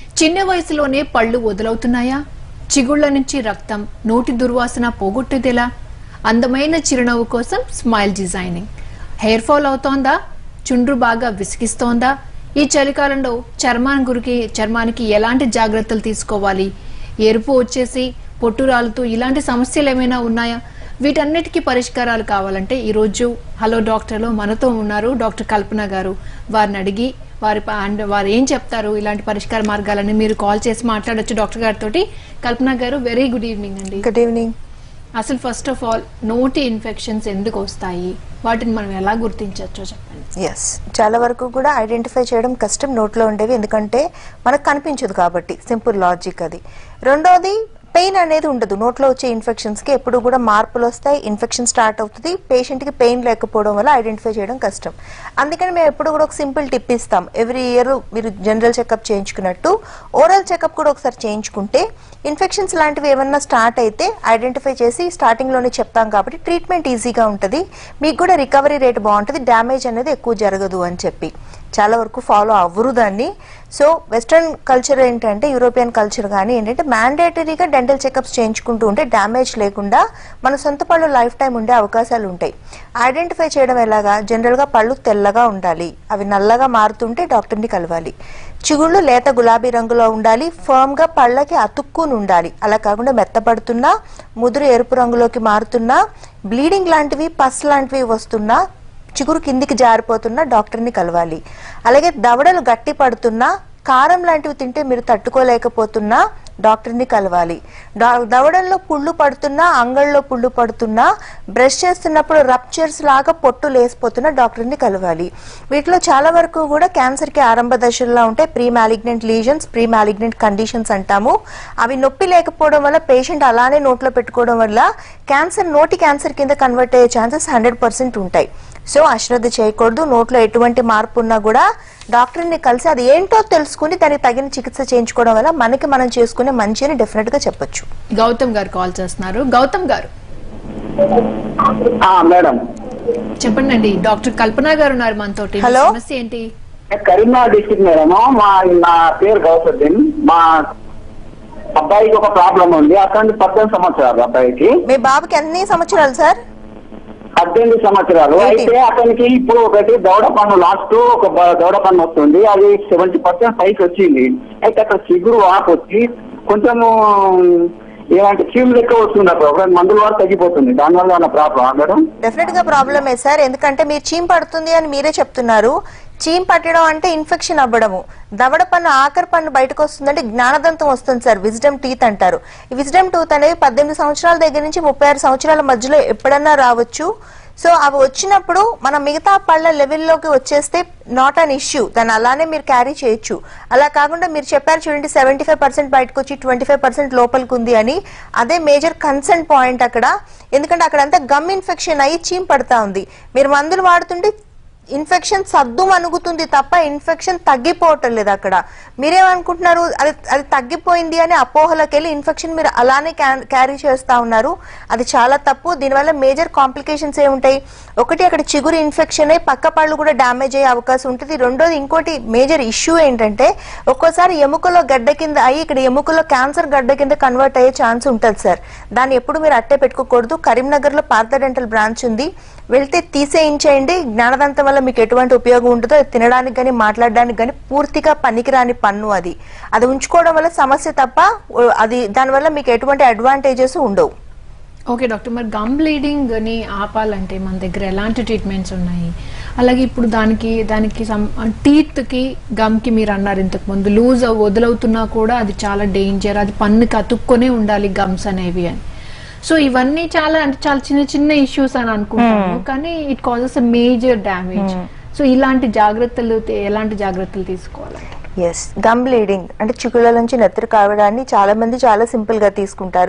చిన్న వయసులోనే పళ్ళు వదులవుతున్నాయా చిగుళ్ల నుంచి రక్తం నోటి దుర్వాసన పోగొట్టేదెలా అందమైన చిరునవ్వు కోసం స్మైల్ డిజైనింగ్ హెయిర్ ఫాల్ అవుతోందా చుండ్రు బాగా విసిగిస్తోందా ఈ చలికాలంలో చర్మాన్ గురికి చర్మానికి ఎలాంటి జాగ్రత్తలు తీసుకోవాలి ఎరుపు వచ్చేసి పొట్టు రాలుతూ ఇలాంటి సమస్యలు ఏమైనా ఉన్నాయా వీటన్నిటికీ పరిష్కారాలు కావాలంటే ఈరోజు హలో డాక్టర్లో మనతో ఉన్నారు డాక్టర్ కల్పన గారు వారిని అడిగి వారి ప- అండ్ వారు ఏం చెప్తారు ఇలాంటి పరిష్కార మార్గాలని మీరు కాల్ చేసి మాట్లాడొచ్చు డాక్టర్ గారితో కల్పన గారు వెరీ గుడ్ ఈవినింగ్ అండి గుడ్ ఈవినింగ్ అసలు ఫస్ట్ ఆఫ్ ఆల్ నోటి ఇన్ఫెక్షన్స్ ఎందుకు వస్తాయి వాటిని మనం ఎలా గుర్తించవచ్చో చెప్పండి ఎస్ చాలా వరకు కూడా ఐడెంటిఫై చేయడం కష్టం నోట్లో ఉండేవి ఎందుకంటే మనకు కనిపించదు కాబట్టి సింపుల్ లాజిక్ అది రెండోది పెయిన్ అనేది ఉండదు నోట్లో వచ్చే ఇన్ఫెక్షన్స్ కి ఎప్పుడు కూడా మార్పులు వస్తాయి ఇన్ఫెక్షన్ స్టార్ట్ అవుతుంది పేషెంట్ కి పెయిన్ లేకపోవడం వల్ల ఐడెంటిఫై చేయడం కష్టం అందుకని మేము ఎప్పుడు కూడా ఒక సింపుల్ టిప్ ఇస్తాం ఎవ్రీ ఇయర్ మీరు జనరల్ చెకప్ చేయించుకున్నట్టు ఓరల్ చెకప్ కూడా ఒకసారి చేయించుకుంటే ఇన్ఫెక్షన్స్ లాంటివి ఏమన్నా స్టార్ట్ అయితే ఐడెంటిఫై చేసి స్టార్టింగ్ లోనే చెప్తాం కాబట్టి ట్రీట్మెంట్ ఈజీగా ఉంటుంది మీకు కూడా రికవరీ రేట్ బాగుంటుంది డ్యామేజ్ అనేది ఎక్కువ జరగదు అని చెప్పి చాలా వరకు ఫాలో అవ్వరు దాన్ని సో వెస్ట్రన్ కల్చర్ ఏంటంటే యూరోపియన్ కల్చర్ కానీ ఏంటంటే మ్యాండేటరీగా డెంటల్ చెకప్స్ చేయించుకుంటూ ఉంటే డ్యామేజ్ లేకుండా మన సొంత పళ్ళు లైఫ్ టైం ఉండే అవకాశాలు ఉంటాయి ఐడెంటిఫై చేయడం ఎలాగా జనరల్గా పళ్ళు తెల్లగా ఉండాలి అవి నల్లగా మారుతుంటే డాక్టర్ని కలవాలి చిగుళ్ళు లేత గులాబీ రంగులో ఉండాలి ఫర్మ్గా పళ్ళకి అతుక్కుని ఉండాలి అలా కాకుండా మెత్తపడుతున్నా ముదురు ఎరుపు రంగులోకి మారుతున్నా బ్లీడింగ్ లాంటివి పస్ లాంటివి వస్తున్నా చిగురు కిందికి జారిపోతున్నా డాక్టర్ని కలవాలి అలాగే దవడలు గట్టి పడుతున్నా కారం లాంటివి తింటే మీరు తట్టుకోలేకపోతున్నా డాక్టర్ని కలవాలి డా- దవడల్లో పుళ్ళు పడుతున్నా అంగళ్ళలో పుళ్ళు పడుతున్నా బ్రష్ చేస్తున్నప్పుడు రప్చర్స్ లాగా పొట్టు లేసిపోతున్నా డాక్టర్ని కలవాలి వీటిలో చాలా వరకు కూడా క్యాన్సర్కి ఆరంభ దశల్లో ఉంటే premalignant lesions premalignant conditions అంటాము అవి నొప్పి లేకపోవడం వల్ల పేషెంట్ అలానే నోట్లో పెట్టుకోవడం వల్ల క్యాన్సర్ నోటి క్యాన్సర్ కింద కన్వర్ట్ అయ్యే ఛాన్సెస్ హండ్రెడ్ పర్సెంట్ ఉంటాయి సో అశ్రద్ధ చేయకూడదు నోట్లో ఎటువంటి మార్పు ఉన్నా కూడా డాక్టర్ని కలిసి అది ఏంటో తెలుసుకుని దానికి తగిన చికిత్స చేయించుకోవడం వల్ల మనకి మనం చేసుకునే మంచి అని డెఫినెట్ గా చెప్పొచ్చు గౌతమ్ గారు కాల్ చేస్తున్నారు గౌతమ్ గారు ఆ, మేడం చెప్పండి అండి డాక్టర్ కల్పన గారు ఉన్నారు మనతోటి మీ హలో. సమస్య ఏంటి కరీంనగర్ డిస్ట్రిక్ట్ మేడం మా నా పేరు గౌసద్దీన్ మా అబ్బాయికి ఒక ప్రాబ్లం ఉంది అతనికి పద్దెనిమిది సంవత్సరాలు అబ్బాయికి మీ బాబుకి ఎన్ని సంవత్సరాలు సార్ పద్దెనిమిది సంవత్సరాలు ఏంటి? అయితే అతనికి ఇప్పుడు ఒకటి దౌడ పన్ను లాస్ట్ ఒక బ- దౌడ పన్ను వస్తుంది అది సెవెంటీ పర్సెంట్ పైకి వచ్చింది అయితే అక్కడ చిగురు వాపు వచ్చి కొంచెము ఏమంటే చీమ్ లెక్క వస్తుంది అక్కడ ఒక మందుల వరకు తగ్గిపోతుంది దానివల్ల ఉన్న ప్రాబ్లం మేడం డెఫినెట్ గా ప్రాబ్లమే సార్ ఎందుకంటే మీరు చీమ్ పడుతుంది అని మీరే చెప్తున్నారు చీమ్ పట్టడం అంటే ఇన్ఫెక్షన్ అవ్వడము దవడ పన్ను ఆఖరి పన్ను బయటకు వస్తుందంటే జ్ఞానదంతం వస్తుంది సార్ విజ్డమ్ టీత్ అంటారు ఈ విజ్డమ్ టూత్ అనేవి పద్దెనిమిది సంవత్సరాల దగ్గర నుంచి ముప్పై ఆరు సంవత్సరాల మధ్యలో ఎప్పుడన్నా రావచ్చు సో అవి వచ్చినప్పుడు మన మిగతా పళ్ళ లెవెల్లోకి వచ్చేస్తే నాట్ అన్ ఇష్యూ దాన్ని అలానే మీరు క్యారీ చేయొచ్చు అలా కాకుండా మీరు చెప్పారు చూడండి సెవెంటీ ఫైవ్ పర్సెంట్ బయటకు వచ్చి ట్వంటీ ఫైవ్ పర్సెంట్ లోపలికి ఉంది అని అదే మేజర్ కన్సర్న్ పాయింట్ అక్కడ ఎందుకంటే అక్కడంతా గమ్ ఇన్ఫెక్షన్ అయ్యి చీమ్ పడతా ఉంది మీరు మందులు వాడుతుంటే ఇన్ఫెక్షన్ సద్దు మనుగుతుంది తప్ప ఇన్ఫెక్షన్ తగ్గిపోవటం లేదు అక్కడ మీరేమనుకుంటున్నారు అది అది తగ్గిపోయింది అని అపోహలోకి వెళ్ళి ఇన్ఫెక్షన్ మీరు అలానే క్యారీ చేస్తా ఉన్నారు అది చాలా తప్పు దీనివల్ల మేజర్ కాంప్లికేషన్స్ ఏముంటాయి ఒకటి అక్కడ చిగురు ఇన్ఫెక్షన్ అయ్యి పక్క పళ్ళు కూడా డ్యామేజ్ అయ్యే అవకాశం ఉంటుంది రెండోది ఇంకోటి మేజర్ ఇష్యూ ఏంటంటే ఒక్కోసారి ఎముకలో గడ్డ కింద అయ్యి ఇక్కడ ఎముకలో క్యాన్సర్ గడ్డ కింద కన్వర్ట్ అయ్యే ఛాన్స్ ఉంటుంది సార్ దాన్ని ఎప్పుడు మీరు అట్టే పెట్టుకోకూడదు కరీంనగర్లో పార్థ డెంటల్ బ్రాంచ్ ఉంది వెళ్తే తీసేయించేయండి జ్ఞానదంతం వల్ల మీకు ఎటువంటి ఉపయోగం ఉంటుందో అది తినడానికి కానీ మాట్లాడడానికి కానీ పూర్తిగా పనికిరాని పన్ను అది అది ఉంచుకోవడం వల్ల సమస్య తప్ప ఓ, అది దానివల్ల మీకు ఎటువంటి అడ్వాంటేజెస్ ఉండవు ఓకే డాక్టర్ మరి గమ్ బ్లీడింగ్ ని ఆపాలంటే మన దగ్గర ఎలాంటి ట్రీట్మెంట్స్ ఉన్నాయి అలాగే ఇప్పుడు దానికి దానికి టీత్ కి గమ్ కి మీరు అన్నారు ఇంతకు ముందు లూజ్ వదులవుతున్నా కూడా అది చాలా డేంజర్ అది పన్నుకి అతుక్కొనే ఉండాలి గమ్స్ అనేవి అని సో ఇవన్నీ చాలా అంటే చాలా చిన్న చిన్న ఇష్యూస్ అని అనుకుంటాము కానీ it causes a major damage so ఇలాంటి జాగ్రత్తలు తే- ఎలాంటి జాగ్రత్తలు తీసుకోవాలి ఎస్ గమ్ బ్లీడింగ్ అంటే చిగుళ్ళ నుంచి నెత్తరు కావడాన్ని చాలా మంది చాలా సింపుల్ గా తీసుకుంటారు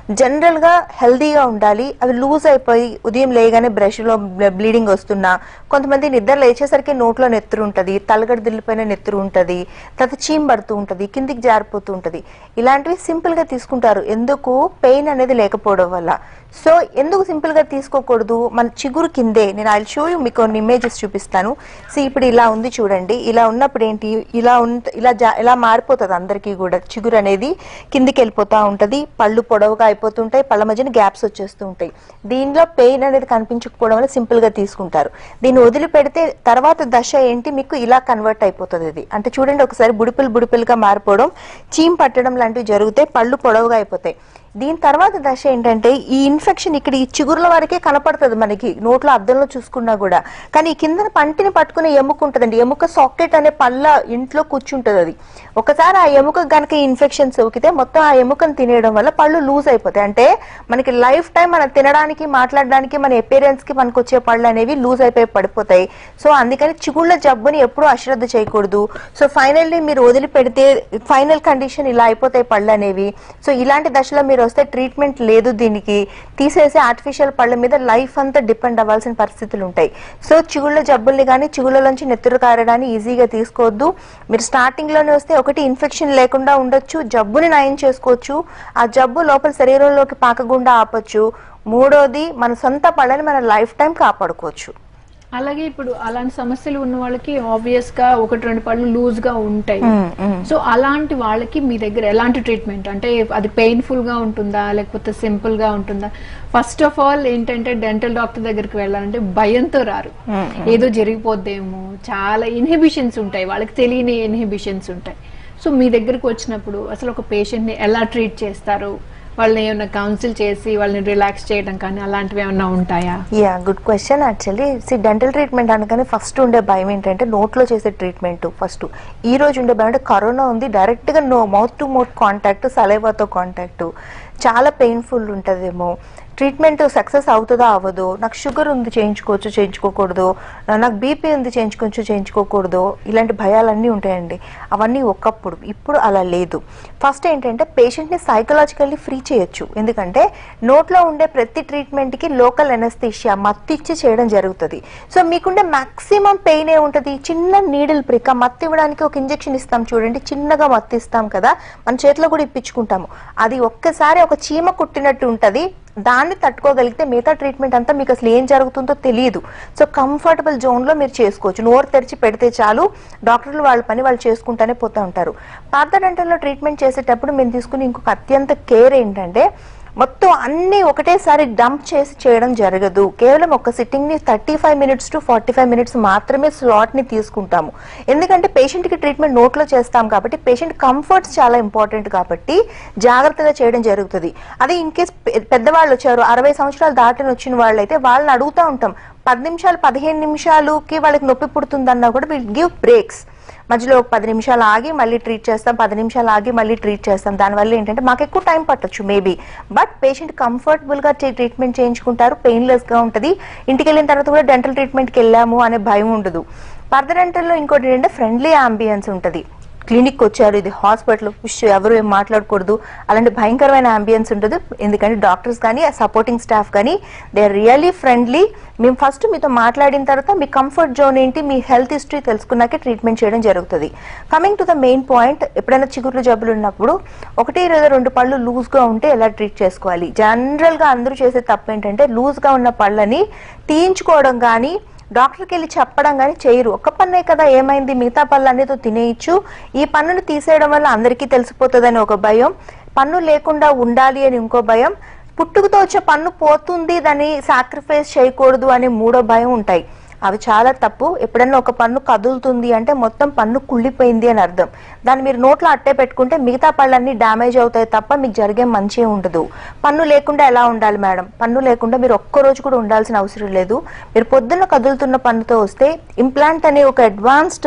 జనరల్ గా హెల్దీగా ఉండాలి అవి లూజ్ అయిపోయి ఉదయం లేగానే బ్రష్ లో బ్లీడింగ్ వస్తున్నా కొంతమంది నిద్ర లేచేసరికి నోట్లో నెత్తురు ఉంటది తలగడ దిల్లిపైన నెత్తురు ఉంటది తర్వాత చీమ్ పడుతూ ఉంటది కిందికి జారిపోతూ ఉంటది ఇలాంటివి సింపుల్ గా తీసుకుంటారు ఎందుకు పెయిన్ అనేది లేకపోవడం వల్ల సో ఎందుకు సింపుల్ గా తీసుకోకూడదు మన చిగురు కిందే నేను ఐ షో యూ మీకు కొన్ని ఇమేజెస్ చూపిస్తాను సో ఇప్పుడు ఇలా ఉంది చూడండి ఇలా ఉన్నప్పుడు ఏంటి ఇలా ఉంట ఇలా జా- ఇలా మారిపోతుంది అందరికీ కూడా చిగురు అనేది కిందికి వెళ్ళిపోతూ ఉంటది పళ్ళు పొడవుగా అయిపోతుంటాయి పళ్ళ మధ్యన గ్యాప్స్ వచ్చేస్తూ ఉంటాయి దీనిలో పెయిన్ అనేది కనిపించకపోవడం వల్ల సింపుల్ గా తీసుకుంటారు దీన్ని వదిలిపెడితే తర్వాత దశ ఏంటి మీకు ఇలా కన్వర్ట్ అయిపోతుంది ఇది అంటే చూడండి ఒకసారి బుడిపిల్ బుడిపిల్గా మారిపోవడం చీమ్ పట్టడం లాంటివి జరిగితే పళ్ళు పొడవుగా అయిపోతాయి దీని తర్వాత దశ ఏంటంటే ఈ ఇన్ఫెక్షన్ ఇక్కడ ఈ చిగురుల వరకే కనపడుతుంది మనకి నోట్లో అద్దంలో చూసుకున్నా కూడా కానీ ఈ కింద పంటిని పట్టుకునే ఎముక ఉంటుందండి ఎముక సాకెట్ అనే పళ్ళ ఇంట్లో కూర్చుంటుంది అది ఒకసారి ఆ ఎముక గనక ఇన్ఫెక్షన్ సోకితే మొత్తం ఆ ఎముకను తినేయడం వల్ల పళ్ళు లూజ్ అయిపోతాయి అంటే మనకి లైఫ్ టైం మనం తినడానికి మాట్లాడడానికి మన appearance కి మనకు వచ్చే పళ్ళు అనేవి లూజ్ అయిపోయి పడిపోతాయి సో అందుకని చిగుళ్ళ జబ్బుని ఎప్పుడూ అశ్రద్ధ చేయకూడదు సో ఫైనల్లీ మీరు వదిలిపెడితే ఫైనల్ కండిషన్ ఇలా అయిపోతాయి పళ్ళు అనేవి సో ఇలాంటి దశలో మీరు వస్తే ట్రీట్మెంట్ లేదు దీనికి తీసేసి ఆర్టిఫిషియల్ పళ్ళ మీద లైఫ్ అంతా డిపెండ్ అవ్వాల్సిన పరిస్థితులు ఉంటాయి సో చిగుళ్ళ జబ్బుల్ని కానీ చిగుళ్ళలోంచి నెత్తురు కారడాన్ని ఈజీగా తీసుకోవద్దు మీరు స్టార్టింగ్ లోనే వస్తే ఒకటి ఇన్ఫెక్షన్ లేకుండా ఉండొచ్చు జబ్బుని నయం చేసుకోవచ్చు ఆ జబ్బు లోపల శరీరంలోకి పాకకుండా ఆపొచ్చు మూడోది మన సొంత పళ్ళని మన లైఫ్ టైం కాపాడుకోవచ్చు అలాగే ఇప్పుడు అలాంటి సమస్యలు ఉన్న వాళ్ళకి ఆబ్వియస్ గా ఒకటి రెండు పళ్ళు లూజ్ గా ఉంటాయి సో అలాంటి వాళ్ళకి మీ దగ్గర ఎలాంటి ట్రీట్మెంట్ అంటే అది పెయిన్ఫుల్ గా ఉంటుందా లేకపోతే సింపుల్ గా ఉంటుందా ఫస్ట్ ఆఫ్ ఆల్ ఏంటంటే డెంటల్ డాక్టర్ దగ్గరికి వెళ్ళాలంటే భయంతో రారు ఏదో జరిగిపోద్దేమో చాలా ఇన్హిబిషన్స్ ఉంటాయి వాళ్ళకి తెలియని ఇన్హిబిషన్స్ ఉంటాయి సో మీ దగ్గరకు వచ్చినప్పుడు అసలు ఒక పేషెంట్ ని ఎలా ట్రీట్ చేస్తారు వాళ్ళని ఏమైనా కౌన్సిల్ చేసి వాళ్ళని రిలాక్స్ చేయడం కానీ అలాంటివి ఏమైనా ఉంటాయా ya good question actually see dental treatment అనగానే ఫస్ట్ ఉండే భయం ఏంటంటే నోట్లో చేసే ట్రీట్మెంట్ ఫస్ట్ ఈ రోజు ఉండే భయం అంటే కరోనా ఉంది డైరెక్ట్గా no mouth to mouth contact సలైవాతో కాంటాక్ట్ చాలా పెయిన్ఫుల్ ఉంటుందేమో ట్రీట్మెంట్ సక్సెస్ అవుతుందా అవ్వదు నాకు షుగర్ ఉంది చేయించుకోవచ్చు చేయించుకోకూడదు నా- నాకు బీపీ ఉంది చేయించుకోవచ్చు చేయించుకోకూడదు ఇలాంటి భయాలన్నీ ఉంటాయండి అవన్నీ ఒకప్పుడు ఇప్పుడు అలా లేదు ఫస్ట్ ఏంటంటే పేషెంట్ని సైకలాజికల్లీ ఫ్రీ చేయొచ్చు ఎందుకంటే నోట్లో ఉండే ప్రతి ట్రీట్మెంట్కి లోకల్ ఎనస్థీషియా మత్తు ఇచ్చి చేయడం జరుగుతుంది సో మీకుండే మాక్సిమం పెయిన్ ఏ ఉంటుంది చిన్న నీడిల్ ప్రిక్ ఆ మత్తు ఇవ్వడానికి ఒక ఇంజెక్షన్ ఇస్తాం చూడండి చిన్నగా మత్తు ఇస్తాం కదా మన చేతిలో కూడా ఇప్పించుకుంటాము అది ఒక్కసారి ఒక చీమ కుట్టినట్టు ఉంటుంది దాన్ని తట్టుకోగలిగితే మిగతా ట్రీట్మెంట్ అంతా మీకు అసలు ఏం జరుగుతుందో తెలియదు సో కంఫర్టబుల్ జోన్లో మీరు చేసుకోవచ్చు నోరు తెరిచి పెడితే చాలు డాక్టర్లు వాళ్ళ పని వాళ్ళు చేసుకుంటానే పోతూ ఉంటారు పాత డెంటల్లో ట్రీట్మెంట్ చేసేటప్పుడు మేము తీసుకునే ఇంకొక అత్యంత కేర్ ఏంటంటే మొత్తం అన్ని ఒకటేసారి డంప్ చేసి చేయడం జరగదు కేవలం ఒక సిట్టింగ్ ని thirty five minutes to forty five minutes మాత్రమే స్లాట్ ని తీసుకుంటాము ఎందుకంటే పేషెంట్ కి ట్రీట్మెంట్ నోట్లో చేస్తాం కాబట్టి పేషెంట్ కంఫర్ట్స్ చాలా ఇంపార్టెంట్ కాబట్టి జాగ్రత్తగా చేయడం జరుగుతుంది అదే ఇన్ కేస్ పెద్దవాళ్ళు వచ్చారు అరవై సంవత్సరాలు దాటిన వచ్చిన వాళ్ళు అయితే వాళ్ళని అడుగుతూ ఉంటాం పది నిమిషాలు పదిహేను నిమిషాలుకి వాళ్ళకి నొప్పి పుడుతుందన్నా కూడా విల్ గివ్ బ్రేక్స్ మధ్యలో ఒక పది నిమిషాలు ఆగి మళ్ళీ ట్రీట్ చేస్తాం పది నిమిషాలు ఆగి మళ్ళీ ట్రీట్ చేస్తాం దానివల్ల ఏంటంటే మాకు ఎక్కువ టైం పట్టొచ్చు మేబీ బట్ పేషెంట్ కంఫర్టబుల్గా ట్రీట్మెంట్ చేయించుకుంటారు పెయిన్లెస్గా ఉంటుంది ఇంటికి వెళ్ళిన తర్వాత కూడా డెంటల్ ట్రీట్మెంట్కి వెళ్ళాము అనే భయం ఉండదు పర్ద డెంటల్లో ఇంకోటి ఏంటంటే ఫ్రెండ్లీ అంబియన్స్ ఉంటుంది క్లినిక్ వచ్చారు ఇది హాస్పిటల్ విష్ ఎవరు ఏం మాట్లాడకూడదు అలాంటి భయంకరమైన అంబియన్స్ ఉంటుంది ఎందుకంటే డాక్టర్స్ కానీ సపోర్టింగ్ స్టాఫ్ కానీ దే ఆర్ రియలీ ఫ్రెండ్లీ మేము ఫస్ట్ మీతో మాట్లాడిన తర్వాత మీ కంఫర్ట్ జోన్ ఏంటి మీ హెల్త్ హిస్టరీ తెలుసుకున్నాకే ట్రీట్మెంట్ చేయడం జరుగుతుంది coming to the main point ఎప్పుడైనా చిగుర్లు జబ్బులు ఉన్నప్పుడు ఒకటి లేదా రెండు పళ్ళు లూజ్గా ఉంటే ఎలా ట్రీట్ చేసుకోవాలి జనరల్గా అందరూ చేసే తప్పు ఏంటంటే లూజ్గా ఉన్న పళ్ళని తీయించుకోవడం కానీ డాక్టర్కి వెళ్ళి చెప్పడం కానీ చేయరు ఒక్క పన్నే కదా ఏమైంది మిగతా పళ్ళు అన్నితో తినేయచ్చు ఈ పన్నును తీసేయడం వల్ల అందరికీ తెలిసిపోతుందని ఒక భయం పన్ను లేకుండా ఉండాలి అని ఇంకో భయం పుట్టుకతో వచ్చే పన్ను పోతుంది దాన్ని సాక్రిఫైస్ చేయకూడదు అనే మూడో భయం ఉంటాయి అవి చాలా తప్పు ఎప్పుడైనా ఒక పన్ను కదులుతుంది అంటే మొత్తం పన్ను కుళ్ళిపోయింది అని అర్థం దాన్ని మీరు నోట్లో అట్టే పెట్టుకుంటే మిగతా పళ్ళన్నీ డ్యామేజ్ అవుతాయి తప్ప మీకు జరిగే మంచి ఉండదు పన్ను లేకుండా ఎలా ఉండాలి మేడం పన్ను లేకుండా మీరు ఒక్క రోజు కూడా ఉండాల్సిన అవసరం లేదు మీరు పొద్దున్న కదులుతున్న పన్నుతో వస్తే ఇంప్లాంట్ అనే ఒక అడ్వాన్స్డ్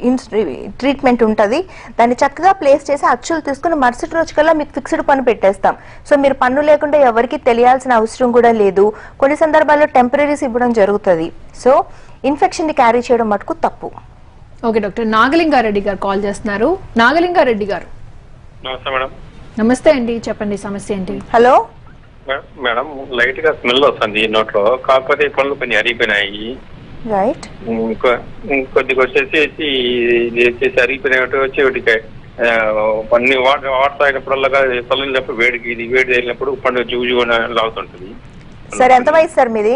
ట్రీట్మెంట్ ఉంటుంది దాన్ని చక్కగా ప్లేస్ చేసి అచ్చులు తీసుకుని మరుసటి రోజు కల్లా మీకు ఫిక్స్డ్ పన్ను పెట్టేస్తాం సో మీరు పన్ను లేకుండా ఎవరికి తెలియాల్సిన అవసరం కూడా లేదు కొన్ని సందర్భాల్లో టెంపరీస్ ఇవ్వడం జరుగుతుంది సో ఇన్ఫెక్షన్ ని క్యారీ చేయడం మటుకు తప్పు ఓకే డాక్టర్ నాగలింగారెడ్డి గారు కాల్ చేస్తున్నారు నాగలింగారెడ్డి గారు నమస్తే మేడం నమస్తే అండి చెప్పండి సమస్య ఏంటి హలో మే- మేడం లైట్ గా స్మెల్ వస్తుంది నోట్లో కాకపోతే పళ్ళు కొంచెం అరిగిపోయినాయి రైట్ ఇంకో ఇంకొద్దిగా వచ్చేసి ఇది వచ్చేసి అరిగిపోయినట్టు వచ్చి ఒకటి ఆ, అన్ని వాటర్ వాటర్ తాగినప్పుడల్లా తల్లినప్పుడు వేడికి ఇది వేడి తగిలినప్పుడు పండు జూజు లాగుతుంటుంది సరే ఎంత వయసు సార్ మీది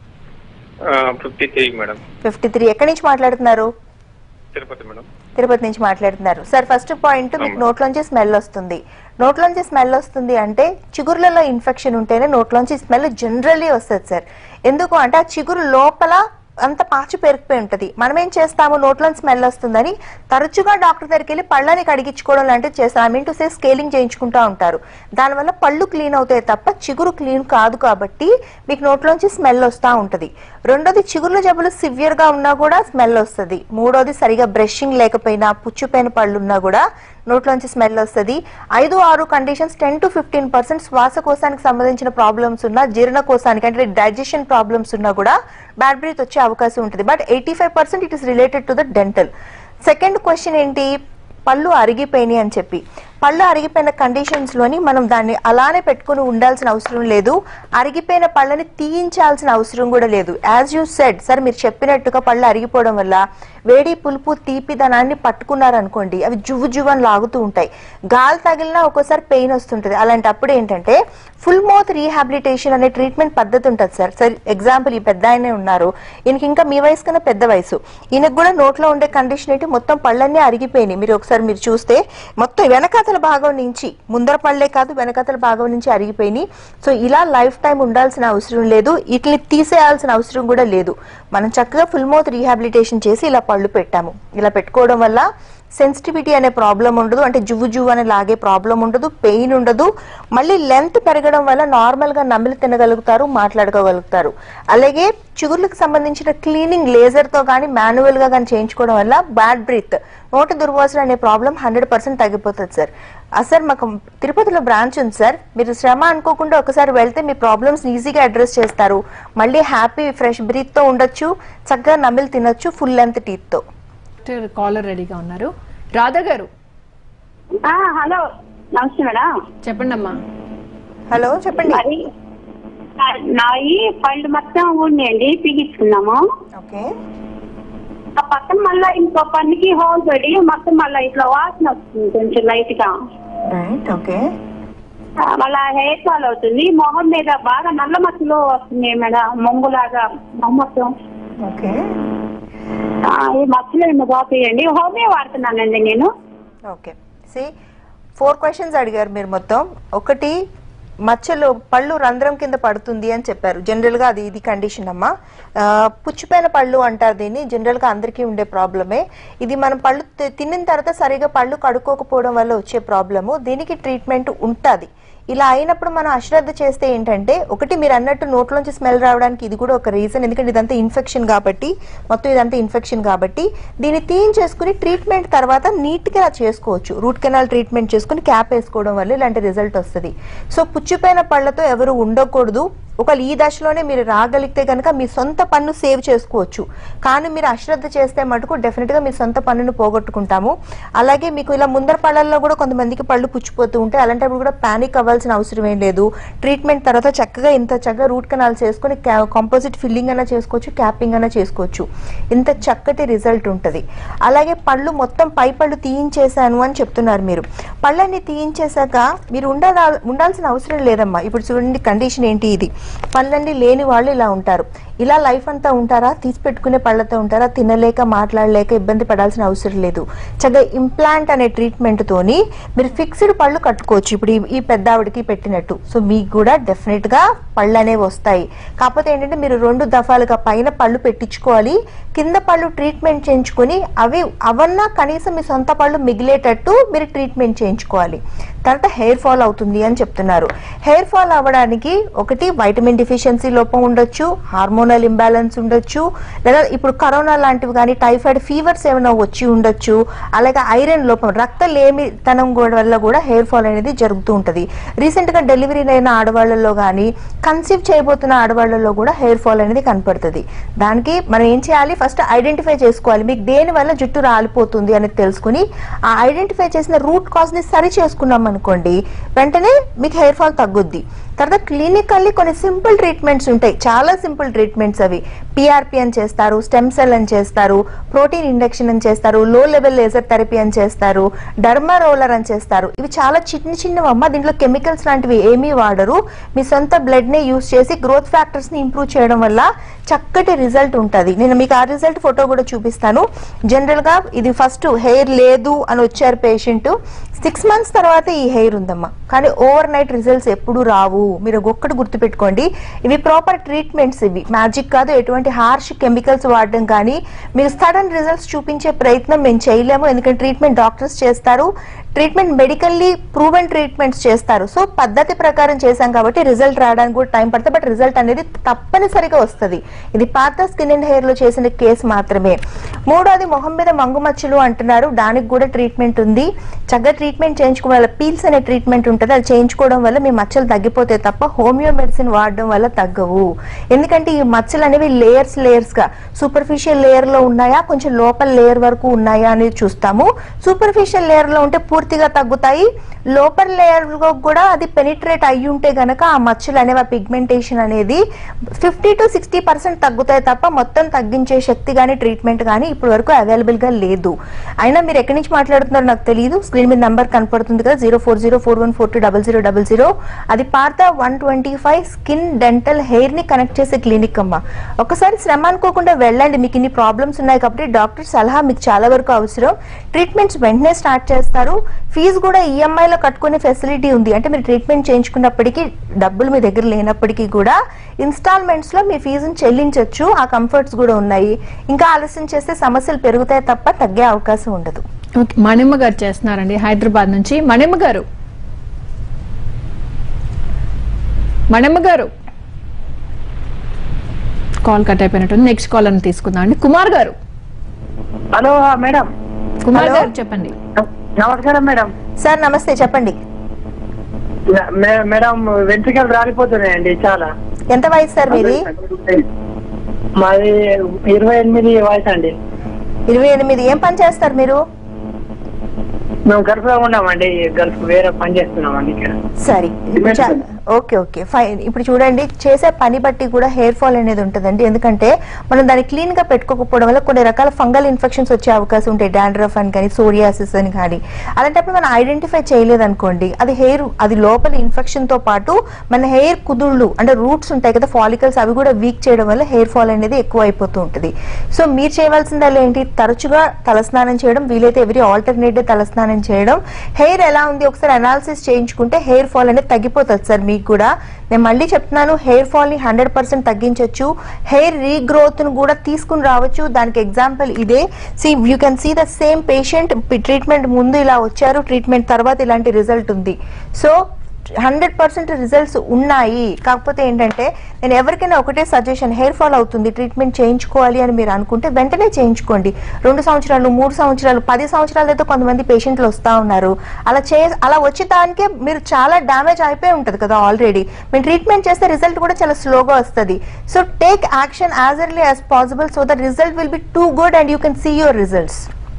fifty three madam fifty three ఎక్కడి నుంచి మాట్లాడుతున్నారు తిరుపతి మేడం తిరుపతి నుంచి మాట్లాడుతున్నారు సార్ ఫస్ట్ పాయింట్ మీకు అవును. నోట్లోంచి స్మెల్ వస్తుంది నోట్లోంచి స్మెల్ వస్తుంది అంటే చిగుర్లలో ఇన్ఫెక్షన్ ఉంటేనే నోట్లోంచి స్మెల్ జనరల్లీ వస్తుంది సార్ ఎందుకు అంటే ఆ చిగురు లోపల అంత పాచి పెరిగిపోయి ఉంటుంది మనం ఏం చేస్తాము నోట్లో స్మెల్ వస్తుందని తరచుగా డాక్టర్ దగ్గరికి వెళ్ళి పళ్ళని కడిగించుకోవడం లాంటివి చేస్తాం I mean to say scaling చేయించుకుంటా ఉంటారు దానివల్ల పళ్ళు క్లీన్ అవుతాయి తప్ప చిగురు క్లీన్ కాదు కాబట్టి మీకు నోట్లోంచి స్మెల్ వస్తూ ఉంటుంది రెండోది చిగుర్ల జబ్బులు సివియర్ గా ఉన్నా కూడా స్మెల్ వస్తుంది మూడోది సరిగా బ్రషింగ్ లేకపోయినా పుచ్చిపోయిన పళ్ళు ఉన్నా కూడా నోట్లోంచి స్మెల్ వస్తుంది ఐదు ఆరు conditions ten to fifteen percent శ్వాసకోశానికి సంబంధించిన ప్రాబ్లమ్స్ ఉన్నా జీర్ణకోశానికి అంటే డైజెషన్ ప్రాబ్లమ్స్ ఉన్నా కూడా బ్యాడ్ బ్రీత్ వచ్చే అవకాశం ఉంటుంది but eighty five percent it is related to the dental second question ఏంటి పళ్ళు అరిగిపోయినాయి అని చెప్పి పళ్ళు అరిగిపోయిన కండిషన్స్ లోని మనం దాన్ని అలానే పెట్టుకుని ఉండాల్సిన అవసరం లేదు అరిగిపోయిన పళ్ళని తీయించాల్సిన అవసరం కూడా లేదు యాజ్ యూ సెడ్ సార్ మీరు చెప్పినట్టుగా పళ్ళు అరిగిపోవడం వల్ల వేడి పులుపు తీపిదనాన్ని పట్టుకున్నారనుకోండి అవి జువ్వు జువ్వు అని లాగుతూ ఉంటాయి గాలి తగిలినా ఒక్కోసారి పెయిన్ వస్తుంటుంది అలాంటప్పుడు ఏంటంటే ఫుల్ మౌత్ రీహాబిలిటేషన్ అనే ట్రీట్మెంట్ పద్ధతి ఉంటుంది సార్ సార్ ఎగ్జాంపుల్ ఈ పెద్ద ఆయనే ఉన్నారు ఈయనకి ఇంకా మీ వయసు కన్నా పెద్ద వయసు ఈయనకు కూడా నోట్లో ఉండే కండిషన్ ఏంటి మొత్తం పళ్ళన్నీ అరిగిపోయినాయి మీరు ఒకసారి మీరు చూస్తే మొత్తం వెనకాతల భాగం నుంచి ముందర పళ్ళే కాదు వెనకాతల భాగం నుంచి అరిగిపోయినాయి సో ఇలా లైఫ్ టైం ఉండాల్సిన అవసరం లేదు వీటిని తీసేయాల్సిన అవసరం కూడా లేదు మనం చక్కగా ఫుల్ మౌత్ రీహాబిలిటేషన్ చేసి ఇలా పళ్ళు పెట్టాము ఇలా పెట్టుకోవడం వల్ల సెన్సిటివిటీ అనే ప్రాబ్లం ఉండదు అంటే జువ్వు జువ్వు అని లాగే ప్రాబ్లం ఉండదు పెయిన్ ఉండదు మళ్ళీ లెంత్ పెరగడం వల్ల నార్మల్ గా నమిలి తినగలుగుతారు మాట్లాడుకోగలుగుతారు అలాగే చిగుర్లకు సంబంధించిన క్లీనింగ్ లేజర్ తో కానీ మాన్యువల్ గా కానీ చేయించుకోవడం వల్ల బ్యాడ్ బ్రీత్ నోటి దుర్వాసన అనే ప్రాబ్లం హండ్రెడ్ పర్సెంట్ తగ్గిపోతుంది సార్ ఆ సార్ మాకు తిరుపతిలో బ్రాంచ్ ఉంది సార్ మీరు శ్రమ అనుకోకుండా ఒకసారి వెళ్తే మీ ప్రాబ్లమ్స్ ఈజీగా అడ్రస్ చేస్తారు మళ్ళీ హ్యాపీ ఫ్రెష్ బ్రీత్ తో ఉండొచ్చు చక్కగా నమిలి తినొచ్చు ఫుల్ లెంత్ టీత్ తో కాలర్ రెడీగా ఉన్నారు రాధా గారు ఆ, హలో నమస్తే మేడం చెప్పండి అమ్మా హలో చెప్పండి మరి నా- నాయి పళ్ళు మొత్తం ఊడినాయండి పీగించుకున్నాము ఓకే ఆ పక్కన మళ్ళా ఇంకో పన్నుకి హోల్ పడి మొత్తం మళ్ళా ఇట్లా వాసన వస్తుంది కొంచెం లైట్ గా రైట్ ఓకే ఆ, మళ్ళా హెయిర్ ఫాల్ అవుతుంది మొహం మీద బాగా నల్ల మచ్చలు వస్తున్నాయి మేడం మొంగులాగా మొహం ఓకే ఆ, ఈ మచ్చలు ఏమో బాగుతాయండి హోమియో వాడుతున్నానండి నేను ఓకే సి ఫోర్ క్వశ్చన్స్ అడిగారు మీరు మొత్తం ఒకటి మచ్చలు పళ్ళు రంధ్రం కింద పడుతుంది అని చెప్పారు జనరల్ గా అది ఇది కండిషన్ అమ్మా ఆ, పుచ్చిపోయిన పళ్ళు అంటారు దీన్ని జనరల్ గా అందరికీ ఉండే ప్రాబ్లమే ఇది మనం పళ్ళు తి- తిన్న తర్వాత సరిగా పళ్ళు కడుక్కోకపోవడం వల్ల వచ్చే ప్రాబ్లము దీనికి ట్రీట్మెంట్ ఉంటుంది ఇలా అయినప్పుడు మనం అశ్రద్ధ చేస్తే ఏంటంటే ఒకటి మీరు అన్నట్టు నోట్లోంచి స్మెల్ రావడానికి ఇది కూడా ఒక రీజన్ ఎందుకంటే ఇదంతా ఇన్ఫెక్షన్ కాబట్టి మొత్తం ఇదంతా ఇన్ఫెక్షన్ కాబట్టి దీన్ని తీయించేసుకుని ట్రీట్మెంట్ తర్వాత నీట్గా చేసుకోవచ్చు రూట్ కెనాల్ ట్రీట్మెంట్ చేసుకుని క్యాప్ వేసుకోవడం వల్ల ఇలాంటి రిజల్ట్ వస్తుంది సో పుచ్చిపోయిన పళ్ళతో ఎవరు ఉండకూడదు ఒకవేళ ఈ దశలోనే మీరు రాగలిగితే కనుక మీ సొంత పన్ను సేవ్ చేసుకోవచ్చు కానీ మీరు అశ్రద్ధ చేస్తే మటుకు డెఫినెట్ గా మీ సొంత పన్నును పోగొట్టుకుంటాము అలాగే మీకు ఇలా ముందర పళ్ళల్లో కూడా కొంతమందికి పళ్ళు పుచ్చిపోతూ ఉంటాయి అలాంటప్పుడు కూడా పానిక్ అవ్వాల్సిన అవసరం ఏం లేదు ట్రీట్మెంట్ తర్వాత చక్కగా ఇంత చక్కగా రూట్ కెనాల్ చేసుకుని కాంపోజిట్ ఫిల్లింగ్ అన్నా చేసుకోవచ్చు క్యాపింగ్ అన్నా చేసుకోవచ్చు ఇంత చక్కటి రిజల్ట్ ఉంటుంది అలాగే పళ్ళు మొత్తం పై పళ్ళు తీయించేశాను అని చెప్తున్నారు మీరు పళ్ళని తీయించేశాక మీరు ఉండాల ఉండాల్సిన అవసరం లేదమ్మా ఇప్పుడు చూడండి కండిషన్ ఏంటి ఇది పళ్ళండి లేని వాళ్ళు ఇలా ఉంటారు ఇలా లైఫ్ అంతా ఉంటారా తీసి పెట్టుకునే పళ్ళతో ఉంటారా తినలేక మాట్లాడలేక ఇబ్బంది పడాల్సిన అవసరం లేదు చక్కగా ఇంప్లాంట్ అనే ట్రీట్మెంట్ తోని మీరు ఫిక్స్డ్ పళ్ళు కట్టుకోవచ్చు ఇప్పుడు ఈ- ఈ పెద్ద ఆవిడకి పెట్టినట్టు సో మీకు కూడా డెఫినెట్ గా పళ్ళు అనేవి వస్తాయి కాకపోతే ఏంటంటే మీరు రెండు దఫాలుగా పైన పళ్ళు పెట్టించుకోవాలి కింద పళ్ళు ట్రీట్మెంట్ చేయించుకొని అవి అవన్నా కనీసం మీ సొంత పళ్ళు మిగిలేటట్టు మీరు ట్రీట్మెంట్ చేయించుకోవాలి తర్వాత హెయిర్ ఫాల్ అవుతుంది అని చెప్తున్నారు హెయిర్ ఫాల్ అవ్వడానికి ఒకటి వైటమిన్ డిఫిషియన్సీ లోపం ఉండొచ్చు హార్మోనల్ ఇంబ్యాలెన్స్ ఉండొచ్చు లేదా ఇప్పుడు కరోనా లాంటివి కానీ టైఫాయిడ్ ఫీవర్స్ ఏమైనా వచ్చి ఉండొచ్చు అలాగే ఐరన్ లోపం రక్త లేమితనం కూడా వల్ల కూడా హెయిర్ ఫాల్ అనేది జరుగుతూ ఉంటుంది రీసెంట్ గా డెలివరీ అయిన ఆడవాళ్ళలో కానీ కన్సీవ్ చేయబోతున్న ఆడవాళ్ళలో కూడా హెయిర్ ఫాల్ అనేది కనపడుతుంది దానికి మనం ఏం చేయాలి ఫస్ట్ ఐడెంటిఫై చేసుకోవాలి మీకు దేని వల్ల జుట్టు రాలిపోతుంది అనేది తెలుసుకుని ఆ ఐడెంటిఫై చేసిన రూట్ కాజ్ ని సరి చేసుకున్నాం అనుకోండి వెంటనే మీకు హెయిర్ ఫాల్ తగ్గుద్ది తర్వాత క్లినికల్లీ కొన్ని సింపుల్ ట్రీట్మెంట్స్ ఉంటాయి చాలా సింపుల్ ట్రీట్మెంట్స్ అవి పిఆర్పి అని చేస్తారు స్టెమ్ సెల్ అని చేస్తారు ప్రోటీన్ ఇండక్షన్ అని చేస్తారు లో లెవెల్ లేజర్ థెరపీ అని చేస్తారు డర్మా రోలర్ అని చేస్తారు ఇవి చాలా చిన్న చిన్నవమ్మ దీంట్లో కెమికల్స్ లాంటివి ఏమీ వాడరు మీ సొంత బ్లడ్ ని యూస్ చేసి గ్రోత్ ఫ్యాక్టర్స్ ని ఇంప్రూవ్ చేయడం వల్ల చక్కటి రిజల్ట్ ఉంటుంది నేను మీకు ఆ రిజల్ట్ ఫోటో కూడా చూపిస్తాను జనరల్ గా ఇది ఫస్ట్ హెయిర్ లేదు అని వచ్చారు పేషెంట్ సిక్స్ మంత్స్ తర్వాత ఈ హెయిర్ ఉందమ్మా కానీ ఓవర్ నైట్ రిజల్ట్స్ ఎప్పుడు రావు మీరు ఒక్కటి గుర్తుపెట్టుకోండి ఇవి ప్రాపర్ ట్రీట్మెంట్స్ ఇవి మ్యాజిక్ కాదు ఎటువంటి హార్ష్ కెమికల్స్ వాడడం కానీ మీరు సడన్ రిజల్ట్స్ చూపించే ప్రయత్నం మేము చేయలేము ఎందుకంటే ట్రీట్మెంట్ డాక్టర్స్ చేస్తారు ట్రీట్మెంట్ మెడికల్లీ ప్రూవెన్ ట్రీట్మెంట్స్ చేస్తారు సో పద్ధతి ప్రకారం చేశాం కాబట్టి రిజల్ట్ రావడానికి కూడా టైం పడుతుంది బట్ రిజల్ట్ అనేది తప్పనిసరిగా వస్తుంది ఇది పాత స్కిన్ అండ్ హెయిర్ లో చేసిన కేసు మాత్రమే మూడోది మొహం మీద మంగు మచ్చలు అంటున్నారు దానికి కూడా ట్రీట్మెంట్ ఉంది చక్కగా ట్రీట్మెంట్ చేయించుకోవడం వల్ల పీల్స్ అనే ట్రీట్మెంట్ ఉంటుంది అది చేయించుకోవడం వల్ల మీ మచ్చలు తగ్గిపోతే తప్ప హోమియో మెడిసిన్ వాడడం వల్ల తగ్గవు ఎందుకంటే ఈ మచ్చలు అనేవి లేయర్స్ లేయర్స్ గా సూపర్ఫిషియల్ లేయర్ లో ఉన్నాయా కొంచెం లోపల లేయర్ వరకు ఉన్నాయా అనేది చూస్తాము సూపర్ఫిషియల్ లేయర్ లో ఉంటే పూర్తిగా తగ్గుతాయి లోపల లేయర్ లో కూడా అది పెనిట్రేట్ అయ్యి ఉంటే గనక ఆ మచ్చలు అనేవి ఆ పిగ్మెంటేషన్ అనేది ఫిఫ్టీ టు సిక్స్టీ పర్సెంట్ తగ్గుతాయి తప్ప మొత్తం తగ్గించే శక్తి కానీ ట్రీట్మెంట్ కానీ ఇప్పటి వరకు అవైలబుల్ గా లేదు అయినా మీరు ఎక్కడి నుంచి మాట్లాడుతున్నారో నాకు తెలియదు స్క్రీన్ మీద నంబర్ కనపడుతుంది కదా zero four zero four one four two double zero double zero అది Partha one twenty five skin dental hair ని కనెక్ట్ చేసే క్లినిక్ అమ్మా ఒకసారి శ్రమ అనుకోకుండా వెళ్ళండి మీకు ఇన్ని ప్రాబ్లమ్స్ ఉన్నాయి కాబట్టి డాక్టర్ సలహా మీకు చాలా వరకు అవసరం ట్రీట్మెంట్స్ వెంటనే స్టార్ట్ చేస్తారు ఫీజు కూడా ఈఎంఐ లో కట్టుకునే ఫెసిలిటీ ఉంది అంటే మీరు ట్రీట్మెంట్ చేయించుకున్నప్పటికీ డబ్బులు మీ దగ్గర లేనప్పటికీ కూడా ఇన్స్టాల్మెంట్స్ లో మీ ఫీజుని చెల్లించొచ్చు ఆ కంఫర్ట్స్ కూడా ఉన్నాయి ఇంకా ఆలస్యం చేస్తే సమస్యలు పెరుగుతాయి తప్ప తగ్గే అవకాశం ఉండదు ఓకే మణిమ్మ గారు చేస్తున్నారండి హైదరాబాద్ నుంచి మణిమ్మ గారు మణిమ్మ గారు కాల్ కట్ అయిపోయినట్టుంది నెక్స్ట్ కాల్ అని తీసుకుందాం అండి కుమార్ గారు హలో మేడం కుమార్ Hello. గారు చెప్పండి నమస్కారం మేడం సార్ నమస్తే చెప్పండి మే- మేడం వెంట్రుకలు రాలిపోతున్నాయండి చాలా ఎంత వయసు సార్ మీది మాది ఇరవై ఎనిమిది వయసు అండి ఇరవై ఎనిమిది ఏం పని చేస్తారు మీరు మేము గల్ఫ్ లో ఉన్నామండి గల్ఫ్ వేరే పని చేస్తున్నామండి ఇక్కడ సరే ఇప్పుడు చా- ఓకే ఓకే ఫైన్ ఇప్పుడు చూడండి చేసే పని బట్టి కూడా హెయిర్ ఫాల్ అనేది ఉంటుందండి ఎందుకంటే మనం దాన్ని క్లీన్ గా పెట్టుకోకపోవడం వల్ల కొన్ని రకాల ఫంగల్ ఇన్ఫెక్షన్స్ వచ్చే అవకాశం ఉంటాయి డాండ్రఫ్ అని కానీ సోరియాసిస్ అని కానీ అలాంటప్పుడు మనం ఐడెంటిఫై చేయలేదనుకోండి అది హెయిర్ అది లోపల ఇన్ఫెక్షన్ తో పాటు మన హెయిర్ కుదుళ్ళు అంటే రూట్స్ ఉంటాయి కదా ఫాలికల్స్ అవి కూడా వీక్ చేయడం వల్ల హెయిర్ ఫాల్ అనేది ఎక్కువ అయిపోతూ ఉంటుంది సో మీరు చేయవలసిందల్లా ఏంటి తరచుగా తలస్నానం చేయడం వీలైతే ఎవరి ఆల్టర్నేట్ డే తలస్నానం చేయడం హెయిర్ ఎలా ఉంది ఒకసారి అనాలిసిస్ చేయించుకుంటే హెయిర్ ఫాల్ అనేది తగ్గిపోతుంది సార్ మీకు కూడా నేను మళ్ళీ చెప్తున్నాను హెయిర్ ఫాల్ ని హండ్రెడ్ పర్సెంట్ తగ్గించవచ్చు హెయిర్ రీగ్రోత్ ను కూడా తీసుకుని రావచ్చు దానికి ఎగ్జాంపుల్ ఇదే see you can see the same patient treatment ముందు ఇలా వచ్చారు ట్రీట్మెంట్ తర్వాత ఇలాంటి రిజల్ట్ ఉంది సో హండ్రెడ్ పర్సెంట్ రిజల్ట్స్ ఉన్నాయి కాకపోతే ఏంటంటే నేను ఎవరికైనా ఒకటే సజెషన్ హెయిర్ ఫాల్ అవుతుంది ట్రీట్మెంట్ చేయించుకోవాలి అని మీరు అనుకుంటే వెంటనే చేయించుకోండి రెండు సంవత్సరాలు మూడు సంవత్సరాలు పది సంవత్సరాలు అయితే కొంతమంది పేషెంట్లు వస్తూ ఉన్నారు అలా చే అలా వచ్చే దానికే మీరు చాలా డ్యామేజ్ అయిపోయి ఉంటుంది కదా ఆల్రెడీ మేము ట్రీట్మెంట్ చేస్తే రిజల్ట్ కూడా చాలా స్లోగా వస్తుంది so take action as early as possible so the result will be too good and you can see your results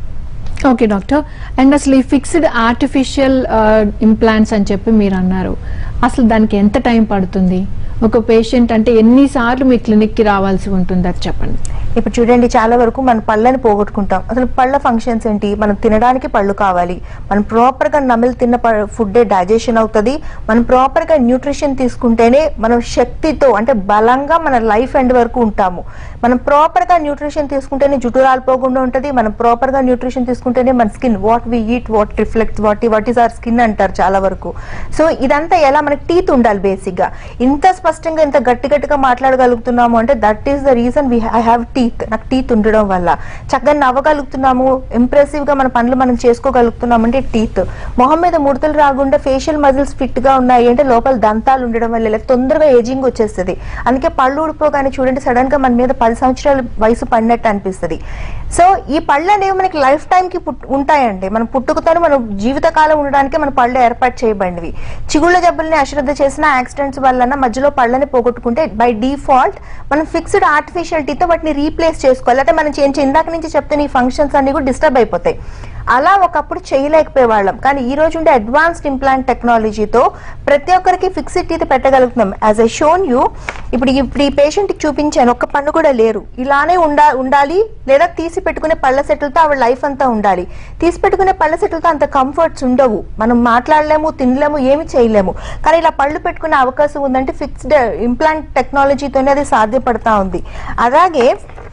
okay doctor and అసలు ఈ ఫిక్స్డ్ ఆర్టిఫిషియల్ ఇంప్లాంట్స్ అని చెప్పి మీరు అన్నారు అసలు దానికి ఎంత టైం పడుతుంది ఒక పేషెంట్ అంటే ఎన్నిసార్లు మీ క్లినిక్కి రావాల్సి ఉంటుంది అది చెప్పండి ఇప్పుడు చూడండి చాలా వరకు మన పళ్ళని పోగొట్టుకుంటాం అసలు పళ్ళ ఫంక్షన్స్ ఏంటి మనం తినడానికి పళ్ళు కావాలి మనం ప్రాపర్ గా నమిలి తిన్న ఫుడ్ డైజెషన్ అవుతుంది మనం ప్రాపర్ గా న్యూట్రిషన్ తీసుకుంటేనే మనం శక్తితో అంటే బలంగా మన లైఫ్ ఎండ్ వరకు ఉంటాము మనం ప్రాపర్ గా న్యూట్రిషన్ తీసుకుంటేనే జుట్టు రాలిపోకుండా ఉంటుంది మనం ప్రాపర్ గా న్యూట్రిషన్ తీసుకుంటేనే మన skin what we eat what reflect what what is our skin అంటారు చాలా వరకు సో ఇదంతా ఎలా మనకి టీత్ ఉండాలి బేసిక్ గా ఇంత స్పష్టంగా ఇంత గట్టి గట్టిగా మాట్లాడగలుగుతున్నాము అంటే that is the reason we I have teeth నాకు టీత్ ఉండడం వల్ల చక్కగా నవ్వగలుగుతున్నాము ఇంప్రెసివ్ గా మన పనులు మనం చేసుకోగలుగుతున్నాము అంటే టీత్ మొహం మీద ముడతలు రాకుండా ఫేషియల్ మజిల్స్ ఫిట్ గా ఉన్నాయి అంటే లోపల దంతాలు ఉండడం వల్ల ఇలా తొందరగా ఏజింగ్ వచ్చేస్తుంది అందుకే పళ్ళు ఊడిపోగానే చూడండి సడన్ గా మన మీద పది సంవత్సరాల వయసు పడినట్టు అనిపిస్తుంది సో ఈ పళ్ళు అనేవి మనకి లైఫ్ టైం కి పుట్- ఉంటాయండి మనం పుట్టుకతోనే మనం జీవితకాలం ఉండడానికి మన పళ్ళు ఏర్పాటు చేయబడినవి చిగుళ్ళ జబ్బుల్ని అశ్రద్ధ చేసిన యాక్సిడెంట్స్ వలన మధ్యలో పళ్ళని పోగొట్టుకుంటే బై డిఫాల్ట్ మనం ఫిక్స్డ్ ఆర్టిఫిషియల్ టీతో వాటిని రీప్లేస్ చేసుకోవాలి అంటే మనం చేయించి ఇందాక నుంచి చెప్తే ఈ ఫంక్షన్స్ అన్ని కూడా డిస్టర్బ్ అయిపోతాయి అలా ఒకప్పుడు చేయలేకపోయే వాళ్ళం కానీ ఈ రోజు ఉండే అడ్వాన్స్డ్ ఇంప్లాంట్ టెక్నాలజీతో ప్రతి ఒక్కరికి ఫిక్స్డ్ టీత్ పెట్టగలుగుతున్నాం యాజ్ ఐ షోన్ యూ ఇప్పుడు ఇప్పుడు ఈ పేషెంట్ కి చూపించాను ఒక్క పన్ను కూడా లేరు ఇలానే ఉండా ఉండాలి లేదా తీసి పెట్టుకునే పళ్ళ సెట్లతో ఆవిడ లైఫ్ అంతా ఉండాలి తీసి పెట్టుకునే పళ్ళ సెట్లతో అంత కంఫర్ట్స్ ఉండవు మనం మాట్లాడలేము తినలేము ఏమి చేయలేము కానీ ఇలా పళ్ళు పెట్టుకునే అవకాశం ఉందంటే ఫిక్స్డ్ ఇంప్లాంట్ టెక్నాలజీతోనే అది సాధ్యపడతా ఉంది అలాగే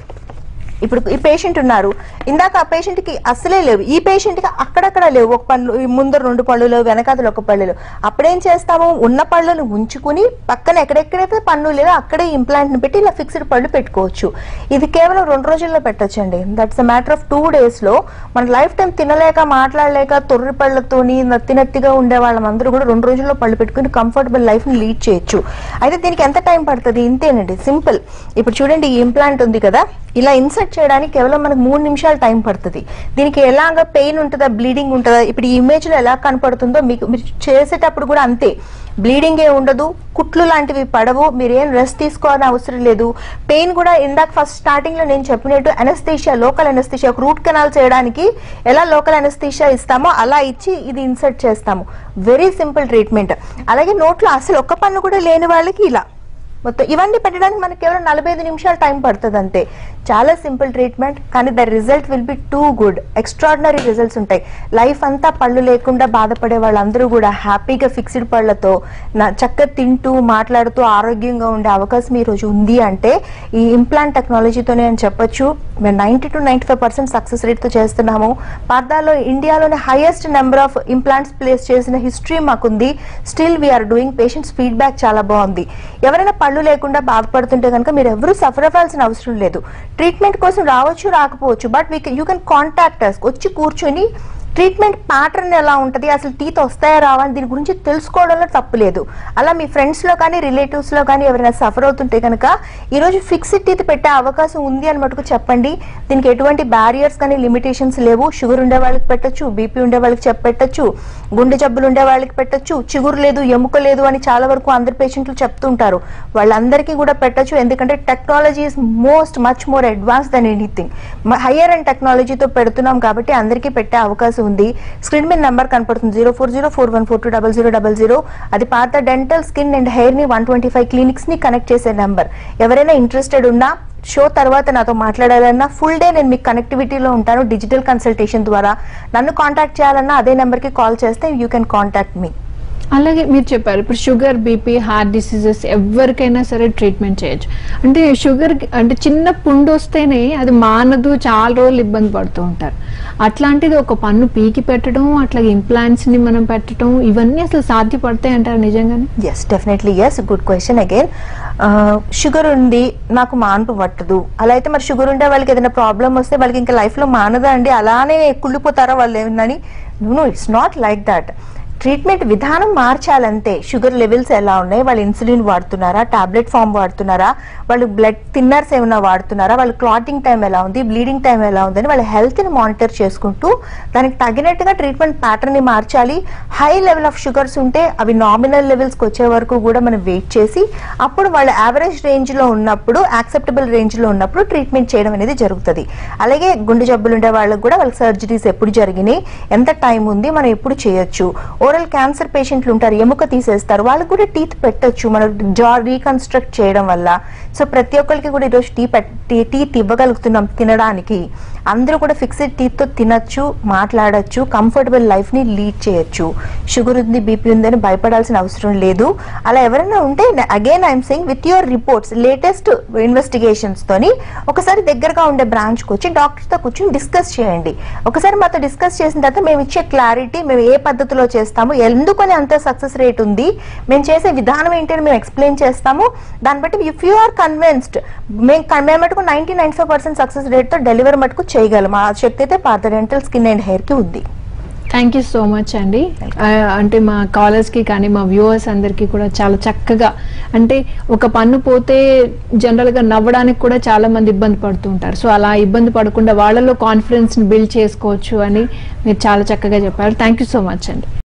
ఇప్పుడు ఈ పేషెంట్ ఉన్నారు ఇందాక ఆ పేషెంట్ కి అస్సలే లేవు ఈ పేషెంట్ కి అక్కడక్కడ లేవు ఒక పళ్ళు ఈ ముందర రెండు పళ్ళు లేవు వెనకాతలు ఒక పళ్ళు లేవు అప్పుడేం చేస్తాము ఉన్న పళ్ళను ఉంచుకుని పక్కన ఎక్కడెక్కడైతే పన్ను లేదో అక్కడే ఇంప్లాంట్ ని పెట్టి ఇలా ఫిక్స్డ్ పళ్ళు పెట్టుకోవచ్చు ఇది కేవలం రెండు రోజుల్లో పెట్టొచ్చండి that's a matter of two days లో మన లైఫ్ టైం తినలేక మాట్లాడలేక తొర్రి పళ్ళతోని నత్తి నత్తిగా ఉండే వాళ్ళందరూ కూడా రెండు రోజుల్లో పళ్ళు పెట్టుకుని కంఫర్టబుల్ లైఫ్ ని లీడ్ చేయొచ్చు అయితే దీనికి ఎంత టైం పడుతుంది ఇంతేనండి సింపుల్ ఇప్పుడు చూడండి ఈ ఇంప్లాంట్ ఉంది కదా ఇలా ఇన్సర్ట్ చేయడానికి కేవలం మనకు మూడు నిమిషాలు టైం పడుతుంది దీనికి ఎలాగ పెయిన్ ఉంటుందా బ్లీడింగ్ ఉంటుందా ఇప్పుడు ఈ ఇమేజ్ లో ఎలా కనపడుతుందో మీకు మీరు చేసేటప్పుడు కూడా అంతే బ్లీడింగ్ ఏ ఉండదు కుట్లు లాంటివి పడవు మీరు ఏం రెస్ట్ తీసుకోవాలని అవసరం లేదు పెయిన్ కూడా ఇందాక ఫస్ట్ స్టార్టింగ్ లో నేను చెప్పినట్టు అనస్థీషియా లోకల్ అనస్థీషియా ఒక రూట్ కెనాల్ చేయడానికి ఎలా లోకల్ అనస్థీషియా ఇస్తామో అలా ఇచ్చి ఇది ఇన్సర్ట్ చేస్తాము వెరీ సింపుల్ ట్రీట్మెంట్ అలాగే నోట్లో అసలు ఒక్క పన్ను కూడా లేని వాళ్ళకి ఇలా మొత్తం ఇవన్నీ పెట్టడానికి మనకి కేవలం నలభై ఐదు నిమిషాలు టైం పడుతుంది అంతే చాలా సింపుల్ ట్రీట్మెంట్ కానీ the result will be too good extraordinary results ఉంటాయి లైఫ్ అంతా పళ్ళు లేకుండా బాధపడే వాళ్ళందరూ కూడా హ్యాపీగా ఫిక్స్డ్ పళ్ళతో నా చక్కగా తింటూ మాట్లాడుతూ ఆరోగ్యంగా ఉండే అవకాశం ఈ రోజు ఉంది అంటే ఈ ఇంప్లాంట్ టెక్నాలజీతోనే అని చెప్పొచ్చు మేము ninety two ninety five percent success రేట్తో చేస్తున్నాము పార్దాలో ఇండియాలోనే highest number of implants place చేసిన హిస్టరీ మాకుంది still we are doing patients feedback చాలా బాగుంది ఎవరైనా పళ్ళు లేకుండా బాధపడుతుంటే కనుక మీరు ఎవరు సఫర్ అవ్వాల్సిన అవసరం లేదు ట్రీట్మెంట్ కోసం రావచ్చు రాకపోవచ్చు but we you can contact us వచ్చి కూర్చొని ట్రీట్మెంట్ ప్యాటర్న్ ఎలా ఉంటుంది అసలు టీత్ వస్తాయా రావా అని దీని గురించి తెలుసుకోవడంలో తప్పు లేదు అలా మీ ఫ్రెండ్స్ లో కానీ రిలేటివ్స్ లో కానీ ఎవరైనా సఫర్ అవుతుంటే కనుక ఈ రోజు ఫిక్స్డ్ టీత్ పెట్టే అవకాశం ఉంది అని మటుకు చెప్పండి దీనికి ఎటువంటి బ్యారియర్స్ కానీ లిమిటేషన్స్ లేవు షుగర్ ఉండే వాళ్ళకి పెట్టొచ్చు బీపీ ఉండే వాళ్ళకి చెప్ప పెట్టొచ్చు గుండె జబ్బులు ఉండే వాళ్ళకి పెట్టొచ్చు చిగురు లేదు ఎముక లేదు అని చాలా వరకు అందరు పేషెంట్లు చెప్తుంటారు వాళ్ళందరికీ కూడా పెట్టొచ్చు ఎందుకంటే technology is most much more advance than anything higher and టెక్నాలజీతో పెడుతున్నాం కాబట్టి అందరికీ పెట్టే అవకాశం ఉంది స్క్రీన్ మీద నెంబర్ కనపడుతుంది zero four zero four one four two double zero double zero అది Partha dental skin and hair ని వన్ ట్వంటీ ఫైవ్ క్లినిక్స్ ని కనెక్ట్ చేసే నెంబర్ ఎవరైనా ఇంట్రెస్టెడ్ ఉన్నా షో తర్వాత నాతో మాట్లాడాలన్నా ఫుల్ డే నేను మీకు కనెక్టివిటీలో ఉంటాను డిజిటల్ కన్సల్టేషన్ ద్వారా నన్ను కాంటాక్ట్ చేయాలన్నా అదే నెంబర్కి కాల్ చేస్తే యూ కెన్ కాంటాక్ట్ మీ అలాగే మీరు చెప్పారు ఇప్పుడు షుగర్ బీపీ హార్ట్ డిసీజెస్ ఎవరికైనా సరే ట్రీట్మెంట్ చేయొచ్చు అంటే షుగర్ అంటే చిన్న పుండు వస్తేనే అది మానదు చాలా రోజులు ఇబ్బంది పడుతూ ఉంటారు అట్లాంటిది ఒక పన్ను పీకి పెట్టడం అట్లాగే implants ని మనం పెట్టడం ఇవన్నీ అసలు సాధ్యపడతాయి అంటారు నిజంగానే yes definitely yes good question again sugar ఉంది నాకు మాన్పు పట్టదు అలా అయితే మరి షుగర్ ఉండే వాళ్ళకి ఏదైనా ప్రాబ్లం వస్తే వాళ్ళకి ఇంకా లైఫ్లో మానదా అండి అలానే కుళ్ళిపోతారా వాళ్ళు ఏమని no it's not like that treatment విధానం మార్చాలంతే షుగర్ లెవెల్స్ ఎలా ఉన్నాయి వాళ్ళు ఇన్సులిన్ వాడుతున్నారా టాబ్లెట్ ఫామ్ వాడుతున్నారా వాళ్ళు బ్లడ్ థిన్నర్స్ ఏమైనా వాడుతున్నారా వాళ్ళు క్లాటింగ్ టైం ఎలా ఉంది బ్లీడింగ్ టైం ఎలా ఉందని వాళ్ళ హెల్త్ని మానిటర్ చేసుకుంటూ దానికి తగినట్టుగా ట్రీట్మెంట్ ప్యాటర్న్ని మార్చాలి హై లెవెల్ ఆఫ్ షుగర్స్ ఉంటే అవి నామినల్ లెవెల్స్కి వచ్చే వరకు కూడా మనం వెయిట్ చేసి అప్పుడు వాళ్ళ యావరేజ్ రేంజ్లో ఉన్నప్పుడు యాక్సెప్టబుల్ రేంజ్లో ఉన్నప్పుడు ట్రీట్మెంట్ చేయడం అనేది జరుగుతుంది అలాగే గుండె జబ్బులు ఉండే వాళ్ళకి కూడా వాళ్ళకి సర్జరీస్ ఎప్పుడు జరిగినాయి ఎంత టైం ఉంది మనం ఎప్పుడు చేయొచ్చు ఓరల్ క్యాన్సర్ పేషెంట్లు ఉంటారు ఎముక తీసేస్తారు వాళ్ళకి కూడా టీత్ పెట్టొచ్చు మనం జా రీకన్స్ట్రక్ట్ చేయడం వల్ల సో ప్రతి ఒక్కరికి కూడా ఈరోజు టీ పెట్ టీత్ ఇవ్వగలుగుతున్నాం తినడానికి అందరూ కూడా ఫిక్స్డ్ టీత్తో తినొచ్చు మాట్లాడొచ్చు కంఫర్టబుల్ లైఫ్ని లీడ్ చేయొచ్చు షుగర్ ఉంది బీపీ ఉంది అని భయపడాల్సిన అవసరం లేదు అలా ఎవరైనా ఉంటే again I'm saying with your reports latest investigations తోని ఒకసారి దగ్గరగా ఉండే బ్రాంచ్కి వచ్చి డాక్టర్తో కూర్చొని డిస్కస్ చేయండి ఒకసారి మాతో డిస్కస్ చేసిన తర్వాత మేము ఇచ్చే క్లారిటీ మేము ఏ పద్ధతిలో చేస్తాము ఎందుకని అంత సక్సెస్ రేట్ ఉంది మేము చేసే విధానం ఏంటి అని మేము ఎక్స్ప్లెయిన్ చేస్తాము దాన్ని బట్టి ఇఫ్ యూ ఆర్ కన్విన్స్డ్ మేము కన్- మేము మటుకు ninety nine five percent success రేట్తో డెలివరీ మటుకు చేయగలం ఆ శక్తి అయితే పాత డెంటల్ స్కిన్ అండ్ హెయిర్కి ఉంది థ్యాంక్ యూ సో మచ్ అండి ఆ, అంటే మా కాలర్స్కి కానీ మా వ్యూవర్స్ అందరికీ కూడా చాలా చక్కగా అంటే ఒక పన్ను పోతే జనరల్గా నవ్వడానికి కూడా చాలా మంది ఇబ్బంది పడుతూ ఉంటారు సో అలా ఇబ్బంది పడకుండా వాళ్ళలో కాన్ఫిడెన్స్ని బిల్డ్ చేసుకోవచ్చు అని మీరు చాలా చక్కగా చెప్పారు థ్యాంక్ యూ సో మచ్ అండి